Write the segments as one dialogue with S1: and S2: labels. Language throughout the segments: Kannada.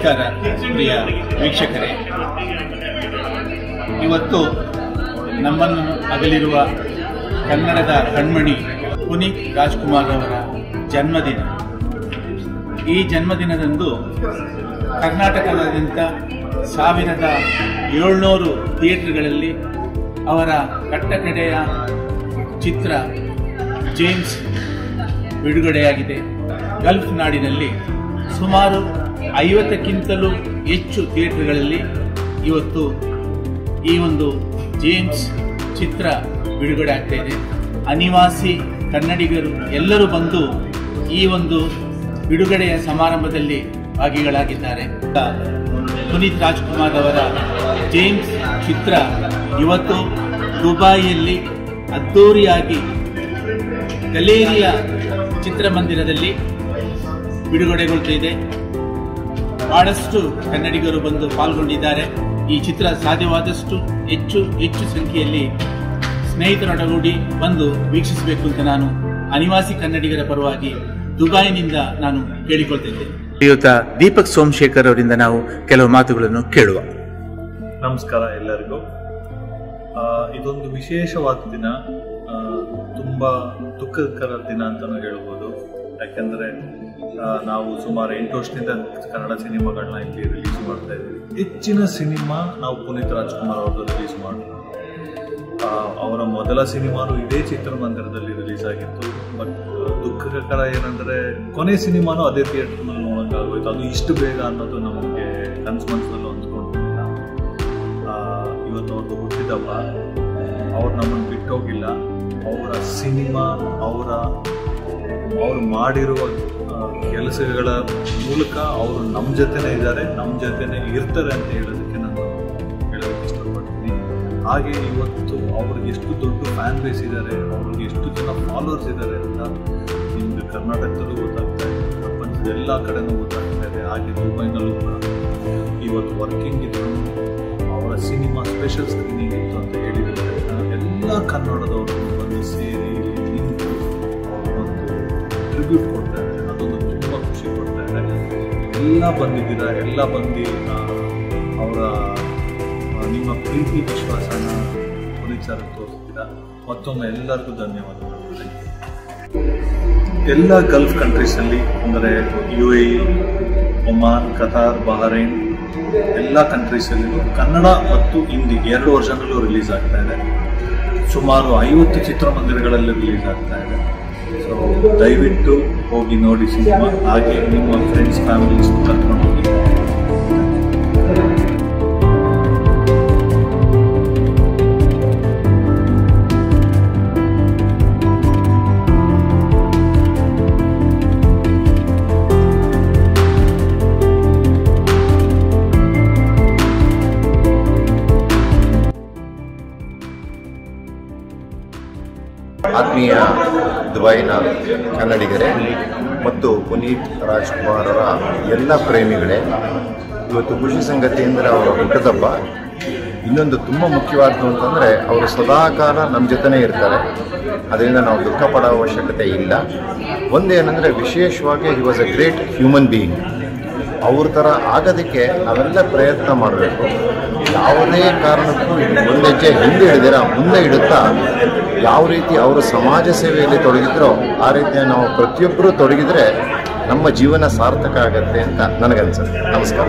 S1: ನಮಸ್ಕಾರ ಪ್ರಿಯ ವೀಕ್ಷಕರೇ ಇವತ್ತು ನಮ್ಮನ್ನು ಅಗಲಿರುವ ಕನ್ನಡದ ಕಣ್ಮಣಿ ಪುನೀತ್ ರಾಜ್ಕುಮಾರ್ ಅವರ ಜನ್ಮದಿನ ಈ ಜನ್ಮದಿನದಂದು ಕರ್ನಾಟಕದಾದ್ಯಂತ ಸಾವಿರದ ಏಳ್ನೂರು ಥಿಯೇಟರ್ಗಳಲ್ಲಿ ಅವರ ಕಟ್ಟಕಡೆಯ ಚಿತ್ರ ಜೇಮ್ಸ್ ಬಿಡುಗಡೆಯಾಗಿದೆ ಗಲ್ಫ್ ನಾಡಿನಲ್ಲಿ ಸುಮಾರು ಐವತ್ತಕ್ಕಿಂತಲೂ ಹೆಚ್ಚು ಥಿಯೇಟರ್ಗಳಲ್ಲಿ ಇವತ್ತು ಈ ಒಂದು ಜೇಮ್ಸ್ ಚಿತ್ರ ಬಿಡುಗಡೆ ಆಗ್ತಾ ಇದೆ ಅನಿವಾಸಿ ಕನ್ನಡಿಗರು ಎಲ್ಲರೂ ಬಂದು ಈ ಒಂದು ಬಿಡುಗಡೆಯ ಸಮಾರಂಭದಲ್ಲಿ ಭಾಗಿಗಳಾಗಿದ್ದಾರೆ ಪುನೀತ್ ರಾಜ್ಕುಮಾರ್ ಅವರ ಜೇಮ್ಸ್ ಚಿತ್ರ ಇವತ್ತು ದುಬಾಯಿಯಲ್ಲಿ ಅದ್ದೂರಿಯಾಗಿ ಗಲೇರಿಯ ಚಿತ್ರಮಂದಿರದಲ್ಲಿ ಬಿಡುಗಡೆಗೊಳ್ತಿದೆ ಬಹಳಷ್ಟು ಕನ್ನಡಿಗರು ಬಂದು ಪಾಲ್ಗೊಂಡಿದ್ದಾರೆ ಈ ಚಿತ್ರ ಸಾಧ್ಯವಾದಷ್ಟು ಹೆಚ್ಚು ಹೆಚ್ಚು ಸಂಖ್ಯೆಯಲ್ಲಿ ಸ್ನೇಹಿತರೊಡಗೂಡಿ ಬಂದು ವೀಕ್ಷಿಸಬೇಕು ಅಂತ ನಾನು ಅನಿವಾಸಿ ಕನ್ನಡಿಗರ ಪರವಾಗಿ ದುಬೈನಿಂದ ನಾನು ಕೇಳಿಕೊಳ್ತಿದ್ದೇನೆ ಶ್ರೀಯುತ ದೀಪಕ್ ಸೋಮಶೇಖರ್ ಅವರಿಂದ ನಾವು ಕೆಲವು ಮಾತುಗಳನ್ನು ಕೇಳುವ
S2: ನಮಸ್ಕಾರ ಎಲ್ಲರಿಗೂ ಆ, ಇದೊಂದು ವಿಶೇಷವಾದ ದಿನ ಆ, ತುಂಬಾ ದುಃಖಕರ ದಿನ ಅಂತಾನು ಹೇಳ್ಬೋದು ಯಾಕೆಂದ್ರೆ ಆ, ನಾವು ಸುಮಾರು ಎಂಟು ವರ್ಷದಿಂದ ಕನ್ನಡ ಸಿನಿಮಾಗಳನ್ನ ಇಲ್ಲಿ ರಿಲೀಸ್ ಮಾಡ್ತಾ ಇದ್ದೀವಿ ಹೆಚ್ಚಿನ ಸಿನಿಮಾ ನಾವು ಪುನೀತ್ ರಾಜ್ಕುಮಾರ್ ಅವ್ರದ್ದು ರಿಲೀಸ್ ಮಾಡಿದ್ರು ಆ, ಅವರ ಮೊದಲ ಸಿನಿಮಾನು ಇದೇ ಚಿತ್ರಮಂದಿರದಲ್ಲಿ ರಿಲೀಸ್ ಆಗಿತ್ತು ಬಟ್ ದುಃಖಕರ ಏನಂದ್ರೆ ಕೊನೆ ಸಿನಿಮಾನು ಅದೇ ಥಿಯೇಟರ್ನಲ್ಲಿ ನೋಡೋಕ್ಕಾಗೋಯ್ತು ಅದು ಇಷ್ಟು ಬೇಗ ಅನ್ನೋದು ನಮಗೆ ಕನ್ಸು ಮನಸ್ಸಲ್ಲಿ ಹೊಂದ್ಕೊಂಡಿಲ್ಲ ಆ, ಇವತ್ತು ಅವ್ರದ್ದು ಹುಟ್ಟಿದಬ್ಬ ಅವ್ರು ನಮ್ಮನ್ನು ಬಿಟ್ಟೋಗಿಲ್ಲ ಅವರ ಸಿನಿಮಾ ಅವರ ಅವ್ರು ಮಾಡಿರುವ ಆ, ಕೆಲಸಗಳ ಮೂಲಕ ಅವರು ನಮ್ಮ ಜೊತೆನೇ ಇದ್ದಾರೆ ನಮ್ಮ ಜೊತೆನೇ ಇರ್ತಾರೆ ಅಂತ ಹೇಳೋದಕ್ಕೆ ನಾನು ಹೇಳೋದಕ್ಕೆ ಇಷ್ಟಪಡ್ತೀನಿ ಹಾಗೆ ಇವತ್ತು ಅವ್ರಿಗೆ ಎಷ್ಟು ದೊಡ್ಡ ಫ್ಯಾನ್ ಬೇಸ್ ಇದ್ದಾರೆ ಅವ್ರಿಗೆ ಎಷ್ಟು ಜನ ಫಾಲೋವರ್ಸ್ ಇದ್ದಾರೆ ಅಂತ ನಿಮ್ಗೆ ಕರ್ನಾಟಕದಲ್ಲೂ ಗೊತ್ತಾಗ್ತಾ ಇದೆ ಪ್ರಪಂಚದ ಎಲ್ಲ ಕಡೆನೂ ಗೊತ್ತಾಗ್ತಾ ಇದೆ ಹಾಗೆ ದುಬೈನಲ್ಲೂ ಕೂಡ ಇವತ್ತು ವರ್ಕಿಂಗ್ ಇದ್ರು ಅವರ ಸಿನಿಮಾ ಸ್ಪೆಷಲ್ ಸ್ಕ್ರೀನಿಂಗ್ ಇತ್ತು ಅಂತ ಹೇಳಿದ ತಕ್ಷಣ ಎಲ್ಲ ಕನ್ನಡದವರು ಬಂದು ಸೇರಿ ಇಲ್ಲಿ ನಿಂತು ಅವ್ರು ಒಂದು ಟ್ರಿಬ್ಯೂಟ್ ಕೊಡ್ತಾ ಇದ್ದಾರೆ ಅದೊಂದು ತುಂಬ ಖುಷಿ ಕೊಡ್ತಾ ಇದೆ ಎಲ್ಲ ಬಂದಿದ್ದೀರಾ ಎಲ್ಲ ಬಂದು ಆ, ಅವರ ಆ, ನಿಮ್ಮ ಪ್ರೀತಿ ವಿಶ್ವಾಸನ ಪೊಲೀಸ್ ಸರ್ ತೋರಿಸ್ತೀರಾ ಮತ್ತೊಮ್ಮೆ ಎಲ್ಲರಿಗೂ ಧನ್ಯವಾದಗಳು Thank you. ಎಲ್ಲ ಗಲ್ಫ್ ಕಂಟ್ರೀಸಲ್ಲಿ ಅಂದರೆ U A Oman Qatar Bahrain ಎಲ್ಲ ಕಂಟ್ರೀಸಲ್ಲಿಯೂ ಕನ್ನಡ ಮತ್ತು ಹಿಂದಿ ಎರಡು ವರ್ಷನಲ್ಲೂ ರಿಲೀಸ್ ಆಗ್ತಾ ಇದೆ ಸುಮಾರು ಐವತ್ತು ಚಿತ್ರಮಂದಿರಗಳಲ್ಲಿ ರಿಲೀಸ್ ಆಗ್ತಾ ಇದೆ ಸೊ ದಯವಿಟ್ಟು ಹೋಗಿ ನೋಡಿ ಸಿನಿಮಾ ಹಾಗೆ ನಿಮ್ಮ ಫ್ರೆಂಡ್ಸ್ ಫ್ಯಾಮಿಲೀಸ್ ಕರ್ಕೊಂಡು ಹೋಗಿ
S3: ಆತ್ಮೀಯ ದುಬೈನ ಕನ್ನಡಿಗರೇ ಮತ್ತು ಪುನೀತ್ ರಾಜ್ಕುಮಾರ್ ಅವರ ಎಲ್ಲ ಪ್ರೇಮಿಗಳೇ ಇವತ್ತು ಖುಷಿ ಸಂಗತಿ ಅಂದರೆ ಅವರ ಹುಟ್ಟದಬ್ಬ ಇನ್ನೊಂದು ತುಂಬ ಮುಖ್ಯವಾದ್ದು ಅಂತಂದರೆ ಅವರು ಸದಾಕಾಲ ನಮ್ಮ ಜೊತೆನೇ ಇರ್ತಾರೆ ಅದರಿಂದ ನಾವು ದುಃಖ ಪಡೋ ಅವಶ್ಯಕತೆ ಇಲ್ಲ ಒಂದೇನೆಂದರೆ ವಿಶೇಷವಾಗಿ he was a great human being ಅವ್ರ ಥರ ಆಗೋದಕ್ಕೆ ನಾವೆಲ್ಲ ಪ್ರಯತ್ನ ಮಾಡಬೇಕು ಯಾವುದೇ ಕಾರಣಕ್ಕೂ ಒಂದು ಹೆಜ್ಜೆ ಹಿಂದೆ ಹಿಡಿದಿರ ಮುಂದೆ ಇಡುತ್ತಾ ಯಾವ ರೀತಿ ಅವರು ಸಮಾಜ ಸೇವೆಯಲ್ಲಿ ತೊಡಗಿದ್ರೋ ಆ ರೀತಿ ನಾವು ಪ್ರತಿಯೊಬ್ಬರೂ ತೊಡಗಿದ್ರೆ ನಮ್ಮ ಜೀವನ ಸಾರ್ಥಕ ಆಗತ್ತೆ ಅಂತ ನನಗನ್ಸುತ್ತೆ ನಮಸ್ಕಾರ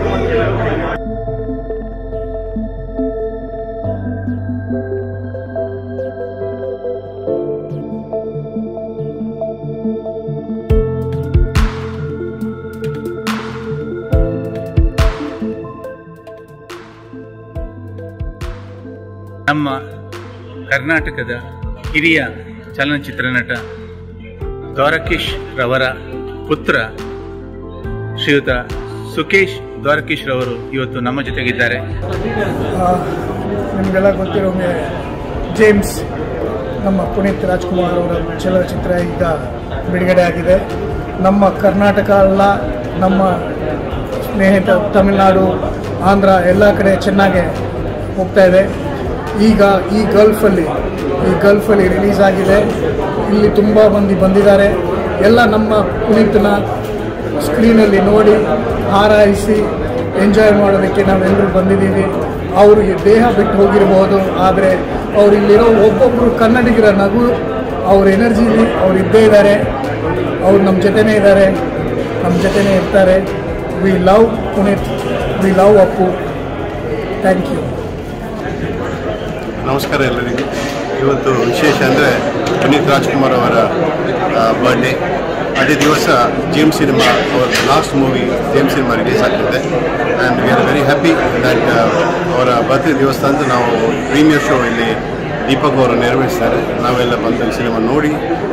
S1: ನಮ್ಮ ಕರ್ನಾಟಕದ ಹಿರಿಯ ಚಲನಚಿತ್ರ ನಟ ದ್ವಾರಕೀಶ್ ರವರ ಪುತ್ರ ಶ್ರೀಯುತ ಸುಕೇಶ್ ದ್ವಾರಕೀಶ್ ರವರು ಇವತ್ತು ನಮ್ಮ ಜೊತೆಗಿದ್ದಾರೆ
S4: ಆ, ನಿಮಗೆಲ್ಲ ಗೊತ್ತಿರೋಂಗೆ ಜೇಮ್ಸ್ ನಮ್ಮ ಪುನೀತ್ ರಾಜ್ಕುಮಾರ್ ಅವರ ಚಲನಚಿತ್ರ ಈಗ ಬಿಡುಗಡೆ ಆಗಿದೆ ನಮ್ಮ ಕರ್ನಾಟಕ ಅಲ್ಲ ನಮ್ಮ ಸ್ನೇಹಿತ ತಮಿಳುನಾಡು ಆಂಧ್ರ ಎಲ್ಲ ಕಡೆ ಚೆನ್ನಾಗೆ ಹೋಗ್ತಾ ಇದೆ ಈಗ ಈ ಗಲ್ಫಲ್ಲಿ ಈ ಗಲ್ಫಲ್ಲಿ ರಿಲೀಸ್ ಆಗಿದೆ ಇಲ್ಲಿ ತುಂಬ ಮಂದಿ ಬಂದಿದ್ದಾರೆ ಎಲ್ಲ ನಮ್ಮ ಪುನೀತ್ನ ಸ್ಕ್ರೀನಲ್ಲಿ ನೋಡಿ ಹಾರೈಸಿ ಎಂಜಾಯ್ ಮಾಡೋದಕ್ಕೆ ನಾವೆಲ್ಲರೂ ಬಂದಿದ್ದೀವಿ ಅವರಿಗೆ ದೇಹ ಬಿಟ್ಟು ಹೋಗಿರ್ಬೋದು ಆದರೆ ಅವರಿಲ್ಲಿರೋ ಒಬ್ಬೊಬ್ಬರು ಕನ್ನಡಿಗರ ನಗು ಅವ್ರ ಎನರ್ಜಿಲಿ ಅವ್ರು ಇದ್ದೇ ಇದ್ದಾರೆ ಅವ್ರು ನಮ್ಮ ಜೊತೆನೇ ಇದ್ದಾರೆ ನಮ್ಮ ಜೊತೆನೇ ಇರ್ತಾರೆ we love Puneeth we love Appu thank you
S5: ನಮಸ್ಕಾರ ಎಲ್ಲರಿಗೂ ಇವತ್ತು ವಿಶೇಷ ಅಂದರೆ ಪುನೀತ್ ರಾಜ್ಕುಮಾರ್ ಅವರ ಬರ್ಡೇ ಅದೇ ದಿವಸ ಜೇಮ್ ಸಿನಿಮಾ ಅವರ last movie James cinema release ಆಗ್ತಿದೆ and we are very happy that ಅವರ ಬರ್ತ್ಡೇ ದಿವಸ ಅಂತ ನಾವು ಪ್ರೀಮಿಯರ್ ಶೋ ಇಲ್ಲಿ ದೀಪಕ್ ಅವರು ನಿರ್ವಹಿಸ್ತಾರೆ ನಾವೆಲ್ಲ ಬಂದು ಈ ಸಿನಿಮಾ ನೋಡಿ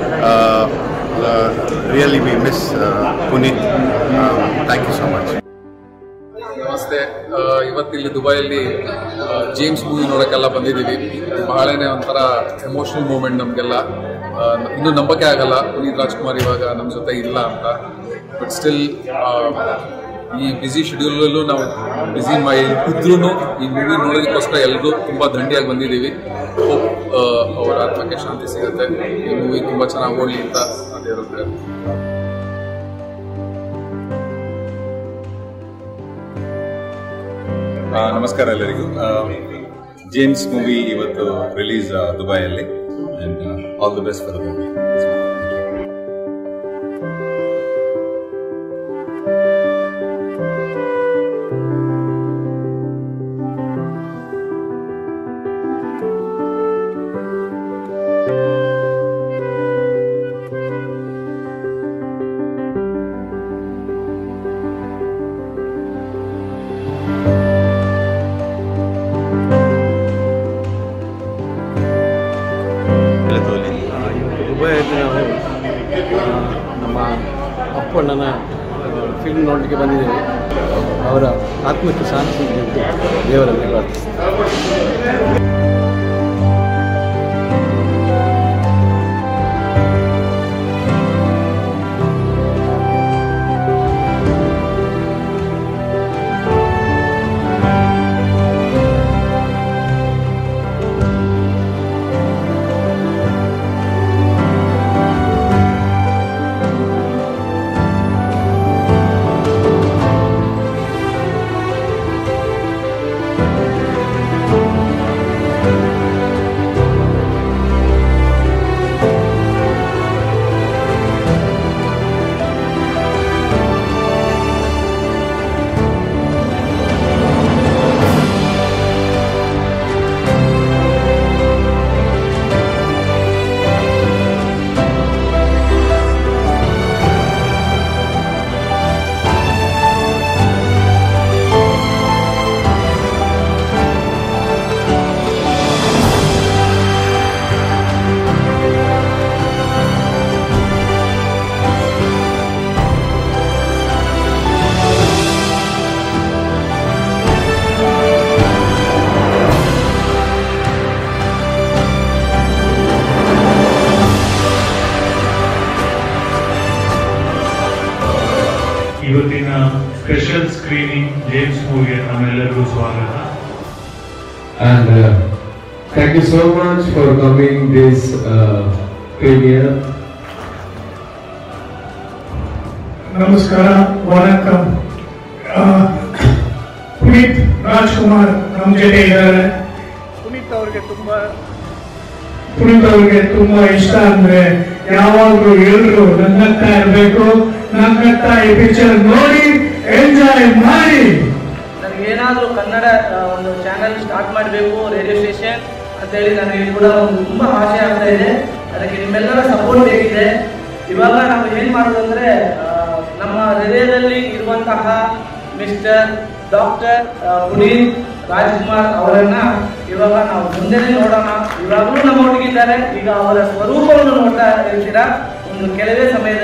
S5: really we miss Puneeth thank you so much
S6: ನಮಸ್ತೆ ಆ, ಇವತ್ತಿಲ್ಲಿ ದುಬೈಯಲ್ಲಿ ಆ, ಜೇಮ್ಸ್ ಮೂವಿ ನೋಡೋಕ್ಕೆಲ್ಲ ಬಂದಿದ್ದೀವಿ ಬಹಳನೇ ಒಂಥರ ಎಮೋಷನಲ್ ಮೂಮೆಂಟ್ ನಮಗೆಲ್ಲ ಆ, ಇನ್ನೂ ನಂಬಕ್ಕೆ ಆಗಲ್ಲ ಪುನೀತ್ ರಾಜ್ಕುಮಾರ್ ಇವಾಗ ನಮ್ಮ ಜೊತೆ ಇಲ್ಲ ಅಂತ ಬಟ್ ಸ್ಟಿಲ್ ಈ ಬ್ಯುಸಿ ಶೆಡ್ಯೂಲಲ್ಲೂ ನಾವು ಬ್ಯುಸಿ ಮೈ ಇದ್ರೂ ಈ ಮೂವಿ ನೋಡೋದಕ್ಕೋಸ್ಕರ ಎಲ್ಲರೂ ತುಂಬ ದಂಡಿಯಾಗಿ ಬಂದಿದ್ದೀವಿ ಹೋಪ್ ಅವರ ಆತ್ಮಕ್ಕೆ ಶಾಂತಿ ಸಿಗುತ್ತೆ ಈ ಮೂವಿ ತುಂಬ ಚೆನ್ನಾಗಿ ಓಡಲಿ ಅಂತ ಅದೇ ಇರುತ್ತೆ
S7: ಆ, ನಮಸ್ಕಾರ ಎಲ್ಲರಿಗೂ ಆ, ಜೇಮ್ಸ್ ಮೂವಿ ಇವತ್ತು ರಿಲೀಸ್ ಆ, ದುಬೈಯಲ್ಲಿ and all the best for the movie
S8: ದುಬೈಯಲ್ಲಿ ನಾವು ಆ, ನಮ್ಮ ಅಪ್ಪಣ್ಣನ ಫಿಲ್ಮ್ ನೋಡಲಿಕ್ಕೆ ಬಂದಿದ್ದೇವೆ ಅವರ ಆತ್ಮಕ್ಕೆ ಶಾಂತಿ ಸಿಗಲಿ ಅಂತ ದೇವರಲ್ಲಿ ಪ್ರಾರ್ಥಿಸ್ತೀನಿ
S9: ಇವತ್ತಿನ ಸ್ಪೆಷಲ್ ಸ್ಕ್ರೀನಿಂಗ್ ಜೇಮ್ಸ್ ಮೂವಿಗೆ ನಮ್ಮೆಲ್ಲರಿಗೂ ಸ್ವಾಗತ
S10: And uh, thank you so much for coming this uh, premiere.
S4: ನಮಸ್ಕಾರ ವಣಕಂ ಆ, ಪುನೀತ್ ರಾಜ್ಕುಮಾರ್ ನಮ್ಮ ಜೊತೆ ಇದ್ದಾರೆ ಪುನೀತ್ ಅವ್ರಿಗೆ ತುಂಬಾ ಪುನೀತ್ ಅವ್ರಿಗೆ ತುಂಬಾ ಇಷ್ಟ ಅಂದ್ರೆ ಯಾವಾಗಲೂ ಎಲ್ಲರೂ ನನ್ನತ್ತ ಇರಬೇಕು ನನ್ನತ್ತ ಈ ಪಿಕ್ಚರ್ ನೋಡಿ ಎಂಜಾಯ್ ಮಾಡಿ
S11: ನನಗೆ ಏನಾದರೂ ಕನ್ನಡ ಆ, ಒಂದು ಚಾನಲ್ ಸ್ಟಾರ್ಟ್ ಮಾಡಬೇಕು ರೇಡಿಯೋ ಸ್ಟೇಷನ್ ಅಂತೇಳಿ ನನಗೆ ಕೂಡ ಒಂದು ತುಂಬ ಆಸೆ ಆಗ್ತಾ ಇದೆ ಅದಕ್ಕೆ ನಿಮ್ಮೆಲ್ಲರ ಸಪೋರ್ಟ್ ಬೇಕಿದೆ ಇವಾಗ ನಾವು ಏನು ಮಾಡೋದಂದ್ರೆ ಆ, ನಮ್ಮ ಹೃದಯದಲ್ಲಿ ಇರುವಂತಹ ಮಿಸ್ಟರ್ ಡಾಕ್ಟರ್ ಪುನೀತ್ ರಾಜ್ಕುಮಾರ್ ಅವರನ್ನ ಇವಾಗ ನಾವು ಮುಂದೆನೇ ನೋಡೋಣ ಇವಾಗಲೂ ನಮ್ಮ ಒಟ್ಟಿಗಿದ್ದಾರೆ ಈಗ ಅವರ ಸ್ವರೂಪವನ್ನು ನೋಡ್ತಾ ಇರ್ತೀರಾ ಒಂದು ಕೆಲವೇ ಸಮಯದಲ್ಲಿ